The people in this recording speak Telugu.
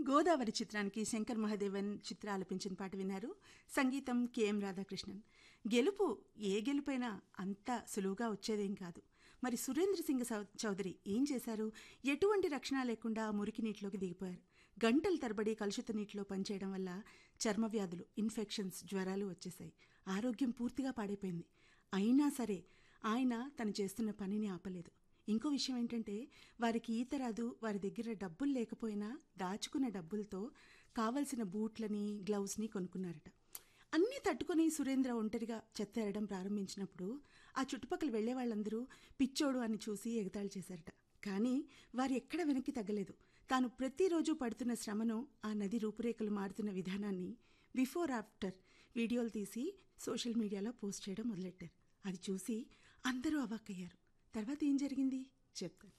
గోదావరి చిత్రానికి శంకర్ మహాదేవన్ చిత్ర ఆలపించిన పాట విన్నారు సంగీతం కెఎం రాధాకృష్ణన్ గెలుపు ఏ గెలుపైనా అంత సులువుగా వచ్చేదేం కాదు మరి సురేంద్ర సింగ్ సౌ- చౌదరి ఏం చేశారు ఎటువంటి రక్షణ లేకుండా ఆ మురికి నీటిలోకి దిగిపోయారు గంటల తరబడి కలుషిత నీటిలో పనిచేయడం వల్ల చర్మ వ్యాధులు ఇన్ఫెక్షన్స్ జ్వరాలు వచ్చేసాయి ఆరోగ్యం పూర్తిగా పాడైపోయింది అయినా సరే ఆయన తను చేస్తున్న పనిని ఆపలేదు ఇంకో విషయం ఏంటంటే వారికి ఈత రాదు వారి దగ్గర డబ్బులు లేకపోయినా దాచుకున్న డబ్బులతో కావలసిన బూట్లని గ్లౌస్ని కొనుక్కున్నారట అన్నీ తట్టుకొని సురేంద్ర ఒంటరిగా చెత్తేరడం ప్రారంభించినప్పుడు ఆ చుట్టుపక్కల వెళ్లే వాళ్ళందరూ పిచ్చోడు అని చూసి ఎగతాళి చేశారట కానీ వారు ఎక్కడ వెనక్కి తగ్గలేదు తాను ప్రతిరోజు పడుతున్న శ్రమను ఆ నది రూపురేఖలు మారుతున్న విధానాన్ని బిఫోర్ ఆఫ్టర్ వీడియోలు తీసి సోషల్ మీడియాలో పోస్ట్ చేయడం మొదలెట్టారు అది చూసి అందరూ అవాక్కయ్యారు తర్వాత ఏం జరిగింది చెప్తాను